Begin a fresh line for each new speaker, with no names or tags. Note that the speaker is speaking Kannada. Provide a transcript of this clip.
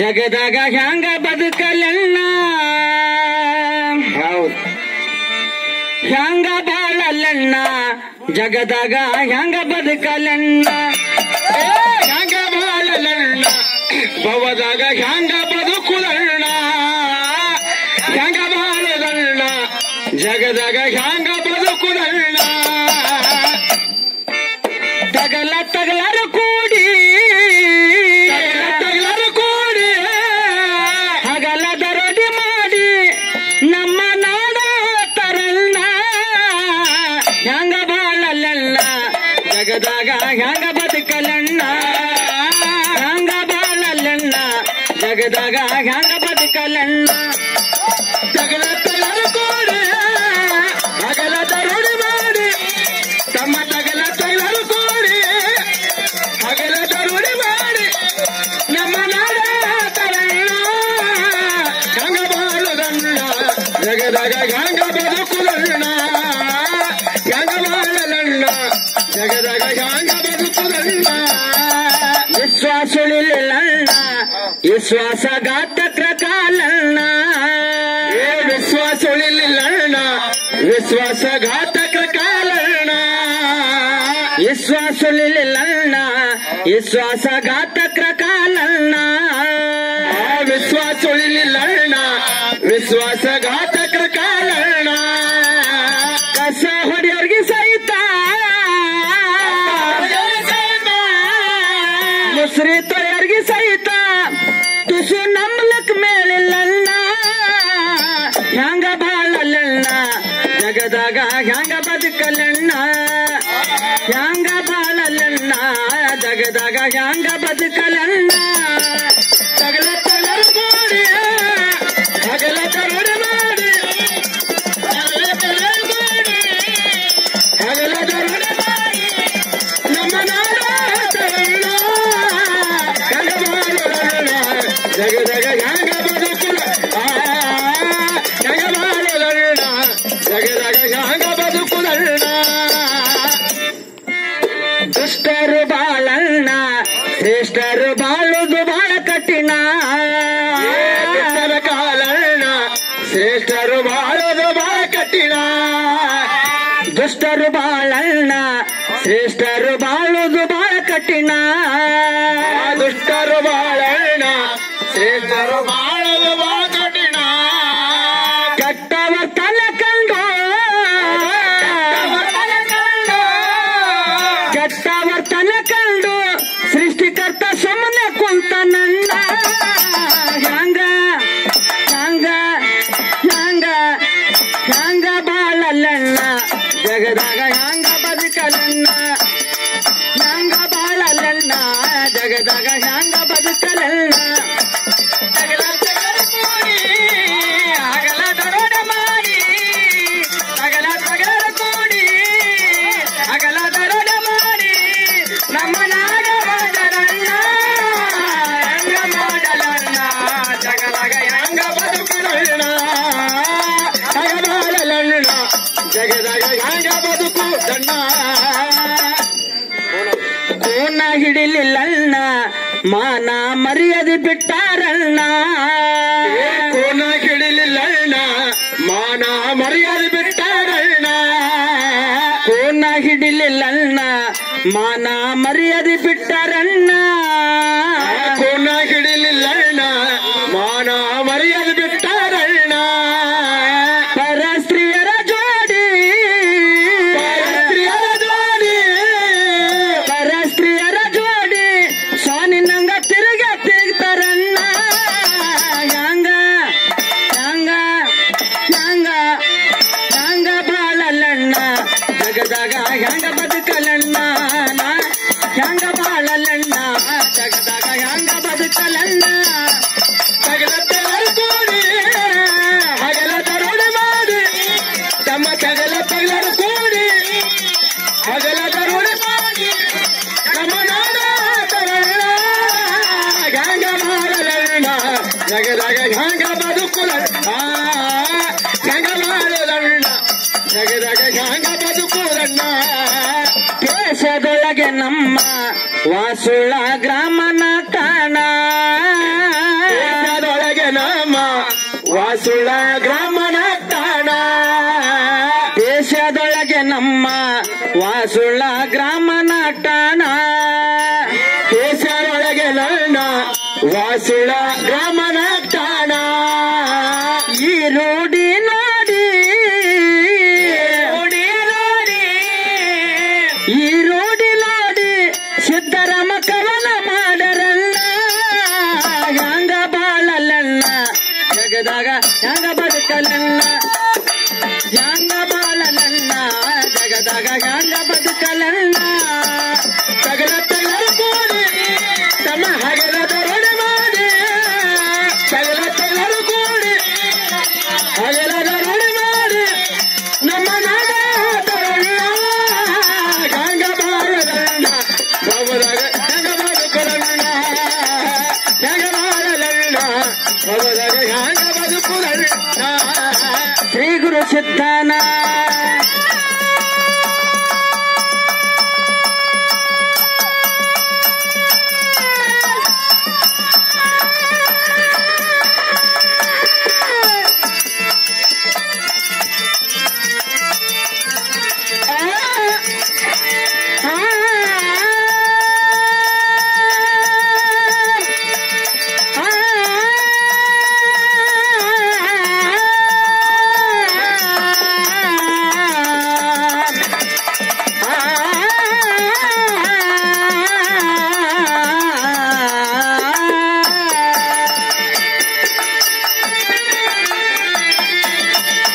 ಜಗದಾಗ ಹ್ಯಾಂಗ ಬದುಕಲೆಣ್ಣ
ಹೌದು
ಹ್ಯಾಂಗ ಬಾಳಲೆಣ್ಣ ಜಗದಾಗ ಹ್ಯಾಂಗ ಬದುಕಲೆಣ್ಣ
ಏ, ಹ್ಯಾಂಗ ಬಾಳಲಣ್ಣ ಭವದಾಗ ಹ್ಯಾಂಗ ಬದುಕುಲಣ್ಣ ಹ್ಯಾಂಗ ಬಾಳದಣ್ಣ ಜಗದಾಗ ಹ್ಯಾಂಗ ಬದುಕುಲಣ್ಣ
ತಗಲ ತಗಲರು ಕೂಡಿ
ತಗಲರು ಕೂಡಿ
ಹಗಲ ದರೋಡಿ ಮಾಡಿ ನಮ್ಮ ನಾಡ ತರಣ್ಣ ಹ್ಯಾಂಗ ಬಾಳಲೆಣ್ಣ ಜಗದಾಗ ಹ್ಯಾಂಗ ಬದುಕಲೆಣ್ಣ ಹ್ಯಾಂಗ ಬಾಳಲೆಣ್ಣ ಜಗದಾಗ ಹ್ಯಾಂಗ ಬದುಕಲೆಣ್ಣ
ತಗಲ ತಗಲರು ಕೂಡಿ ಹಗಲ ದರೋಡಿ ಮಾಡಿ ತಮ್ಮ ತಗಲ ತಗಲರು ಕೂಡಿ ಹಗಲ ದರೋಡಿ ಮಾಡಿ ನಮ್ಮ ನಾಡ ತರಣ್ಣ ಹಂಗ ಬಾಳದಣ್ಣ ಜಗದಾಗ ಹಂಗ ಬದುಕುದಣ್ಣ ಹಂಗ ಬಾಳಲಣ್ಣ ಜಗದಾಗ ಹಂಗ ಬದುಕುದಣ್ಣ
ವಿಶ್ವಾಸ ಉಳಿಲಿಲ್ಲಣ್ಣ ವಿಶ್ವಾಸಘಾತಕ್ರ ಕಾಲಣ್ಣ
ಏ ವಿಶ್ವಾಸ ಉಳಿಲಿಲ್ಲಣ್ಣ ವಿಶ್ವಾಸಘಾತಕ ಕಾಲಣ್ಣ
ವಿಶ್ವಾಸ ಉಳಿಲಿಲ್ಲಣ್ಣ ವಿಶ್ವಾಸಘಾತಕ್ರ ಕಾಲಣ್ಣ
ಆ ವಿಶ್ವಾಸ ಉಳಿಲಿಲ್ಲಣ್ಣ ವಿಶ್ವಾಸಘಾತಕ ಕಾಲಣ್ಣ
ಕಸ ಹೊಡೆಯೋರ್ಗೆ ಸಹಿತ ಮುಸ್ರಿ ತೊಳೆಯೋರ್ಗೆ ಸಹಿತ ತುಸು ನಮ್ಲಕ್ ಮೇಲಿಲ್ಲಣ್ಣ ಹ್ಯಾಂಗ ಬಾಳಲ್ಲಣ್ಣ ಜಗದಾಗ ಹ್ಯಾಂಗ ಬದುಕಲಣ್ಣ ಹ್ಯಾಂಗ ಬಾಳಲ್ಲಣ್ಣ ಜಗದಾಗ ಹ್ಯಾಂಗ ಬದುಕಲಣ್ಣ
ತಗಲ ತಗಲರು ಕೂಡಿ ಹಗಲ ತರಡೆ ಮಾಡಿ ತಗಲ ತಗಲರು ಕೂಡಿ ಹಗಲ ತರಡೆ ಮಾಡಿ ನಮ್ಮ ನಾಡ ತರಣ ಹಂಗ ಬಾಳೋಣ ಜಗದಾಗ ಹಂಗ ಬದುಕುಲ ಆ, ಹಂಗ ಬಾಳೋಣ ಜಗದಾಗ ಹಂಗ ಬದುಕುಲಣ್ಣ
ದುಷ್ಟರು ಬಾಳಣ್ಣ ಶ್ರೇಷ್ಠರು ಬಾಳುದು ಬಾಳ ಕಠಿಣ
ದುಷ್ಟರ ಕಾಲಣ್ಣ ಶ್ರೇಷ್ಠರು ಬಾಳೋದು ಬಹಳ ಕಠಿಣ
ದುಷ್ಟರು ಬಾಳಣ್ಣ ಶ್ರೇಷ್ಠರು ಬಾಳುದು ಬಾಳ ಕಠಿಣ
ಆ ದುಷ್ಟರು ಬಾಳಣ್ಣ ಶ್ರೇಷ್ಠರು ಬಾಳೋದು ಬಹಳ ಕಠಿಣ
ಕೆಟ್ಟವ ತಲೆ ಕಂಡು ಕೆಟ್ಟವರ ತಲೆ ಕಂಡು ಸೃಷ್ಟಿಕರ್ತ ಸುಮ್ಮನೆ ಕುಂತ ನನ್ನ ಹ್ಯಾಂಗ ಹ್ಯಾಂಗ ಹ್ಯಾಂಗ ಹ್ಯಾಂಗ ಬಾಳಲ್ಲಣ್ಣ ಜಗದಾಗ ಹ್ಯಾಂಗ ಬದುಕಲಣ್ಣ ಹ್ಯಾಂಗ ಬಾಳಲ್ಲಣ್ಣ ಜಗದಾಗ ಹ್ಯಾಂಗ ಬದುಕಲಣ್ಣ
ತಗಲ ತಗಲ ಕೂಡಿ ಹಗಲ ದರೋಡೆ ಮಾಡಿ ತಗಲ ತಗಲ ಕೂಡಿ ಹಗಲ ದರೋಡೆ ಮಾಡಿ ನಮ್ಮ ನಾಡ ಮಾಡಲಣ್ಣ ಹೆಂಗ ಮಾಡಲಣ್ಣ ಜಗದಾಗ ಹೆಂಗ ಬದುಕುದಣ್ಣ ಹಂಗ ಮಾಡಲಣ್ಣ ಜಗದಾಗ ಹೆಂಗ ಬದುಕುದಣ್ಣ
ಕೋನ ಹಿಡಿಲಿಲ್ಲಣ್ಣ ಮಾನ ಮರ್ಯಾದೆ ಬಿಟ್ಟಾರಣ್ಣ
ಕೋನ ಹಿಡಿಲಿಲ್ಲಣ್ಣ ಮಾನ ಮರ್ಯಾದೆ ಬಿಟ್ಟಾರಣ್ಣ
ಕೋನ ಹಿಡಿಲಿಲ್ಲಣ್ಣ ಮಾನ ಮರ್ಯಾದೆ ಬಿಟ್ಟಾರಣ್ಣ
ಕೋನ ಹಿಡಿಲಿಲ್ಲಣ್ಣ ಮಾನ ಮರ್ಯಾದೆ ಬಿಟ್ಟಾರಣ್ಣ
ಪರ ಸ್ತ್ರೀಯರ ಜೋಡಿ
ಸ್ತ್ರೀಯರ ಜೋಡಿ
ಪರ ಸ್ತ್ರೀಯರ ಜೋಡಿ ಸಾನಿನಂಗ ತಿರುಗ ತಿರುಗ್ತಾರಣ್ಣ ಹ್ಯಾಂಗ ಹ್ಯಾಂಗ ಹ್ಯಾಂಗ ಹ್ಯಾಂಗ ಬಾಳಲ್ಲಣ್ಣ ಜಗದಾಗ ಹ್ಯಾಂಗ ಬದುಕಲಣ್ಣ ನಾ ಹ್ಯಾಂಗ ಬಾಳಲ್ಲಣ್ಣ ಜಗದಾಗ ಹ್ಯಾಂಗ ಬದುಕಲಣ್ಣ
ತಗಲ ತಗಲ ಕೂಡಿ ಹಗಲ ದರೋಡೆ ಮಾಡಿ ತಮ್ಮ ತಗಲ ತಗಲರು ಕೂಡಿ ಹಗಲ ದರೋಡೆ ಮಾಡಿ ನಮ್ಮ ನಾಡ ತರಣ ಹ್ಯಾಂಗ ಮಾಡಲಣ್ಣ ಜಗದಾಗ ಹ್ಯಾಂಗ ಬದುಕುಲಣ್ಣ ಹ್ಯಾಂಗ ಮಾಡಲಣ್ಣ ಜಗದಾಗ ಹ್ಯಾಂಗ ಬದುಕುಲಣ್ಣ
ದೇಶದೊಳಗೆ ನಮ್ಮ ವಾಸುಳ ಗ್ರಾಮನ ತಾಣ ನಮ್ಮ ವಾಸುಳ ಗ್ರಾಮ ನಾಟಾಣ
ಕೇಸರೊಳಗೆ ನನ್ನ ವಾಸುಳ ಗ್ರಾಮನ ತಾಣ
ಈ ರೂಢಿ ನೋಡಿ
ನೋಡಿ ನೋಡಿ
ಈ ರೂಢಿ ನೋಡಿ ಸಿದ್ದರಾಮ ಕವನ ಮಾಡರಣ್ಣ ಹ್ಯಾಂಗ ಬಾಳಲಣ್ಣ ಜಗದಾಗ ಹ್ಯಾಂಗ ಬದುಕಲಣ್ಣ ಹ್ಯಾಂಗ ಬಾಳಲಣ್ಣ ಜಗದಾಗ ಹ್ಯಾಂಗ ಬದುಕಲಣ್ಣ
ಸಗಲ ತಗಲ ಕೂಡಿ ತಮ್ಮ ಹಗಲ ದರೋಡೆ ಮಾಡಿ ಸಗಲ ತಗಲ ಕೂಡಿ ಹಗಲ ದರೋಡೆ ಮಾಡಿ ನಮ್ಮ ನಾಡ ತರಣ್ಣ ಗಂಗ ಬಾಳಲಣ್ಣ ಭವದಾಗ ಗಂಗ ಬದುಕಲಣ್ಣ ಗಂಗ ಬಾಳಲಣ್ಣ ಭವದಾಗ ಗಂಗ ಬದುಕಲಣ್ಣ
ಶ್ರೀ ಗುರು ಸಿದ್ಧಾನ